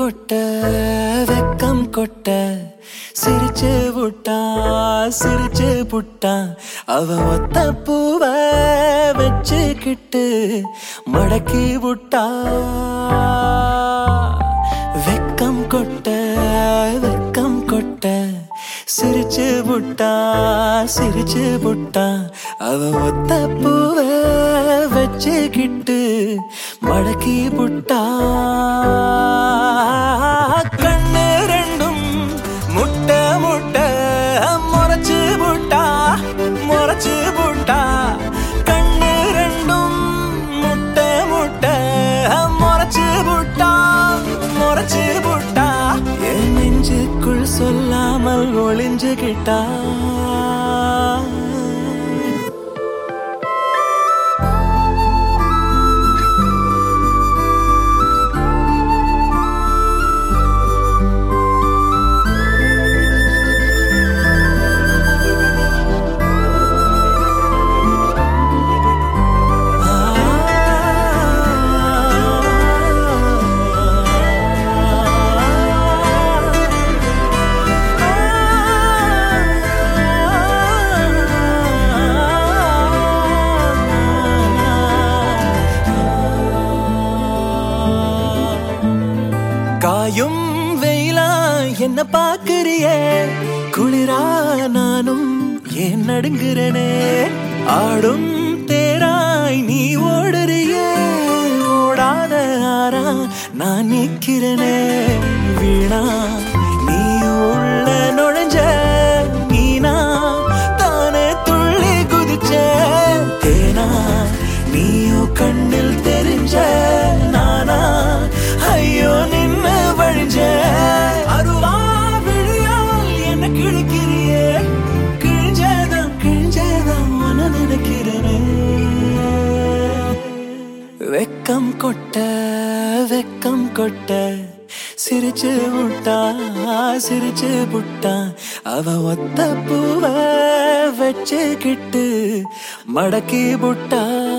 கொட்ட வெக்கம் கொட்ட சிரிச்சு புட்டா சிரிச்சு புட்டா அவ ஒத்த பூவ வச்சுக்கிட்டு மடக்கி புட்டா வெக்கம் கொட்ட வெக்கம் கொட்ட சிரிச்சு புட்டா சிரிச்சு புட்டா அவ ஒத்த பூவ வச்சுக்கிட்டு மடக்கி புட்டா கண்ணு ரெண்டும் முட்டை முட்டை முறைச்சு புட்டா முறைச்சு புட்டா கண்ணு ரெண்டும் முட்டை முட்டை முறைச்சு புட்டா முறைச்சு புட்டா என் நெஞ்சுக்குள் சொல்லாமல் ஒளிஞ்சுகிட்டா காயும் வெயிலா என்ன பாக்குறியே குளிரா நானும் ஏன் நடுங்குறனே ஆடும் தேராய் நீ ஓடுறியே ஓடாத ஆறா நான் நிக்கிறனே வீணா நீ உள்ள நுழைஞ்ச நீனா தானே துள்ளி குதிச்ச தேனா நீயோ கண்ணில் தெரிஞ்ச நானா ஐயோ நின்னு வழிஞ்ச அருவா விழியால் என்ன கிழிக்கிறியே கிழிஞ்சதான் கிழிஞ்சதான் மன நினைக்கிறனே வெக்கம் கொட்ட வெக்கம் கொட்ட சிரிச்சு புட்டா சிரிச்சு புட்டா அவ ஒத்த பூவ வச்சுக்கிட்டு மடக்கி புட்டா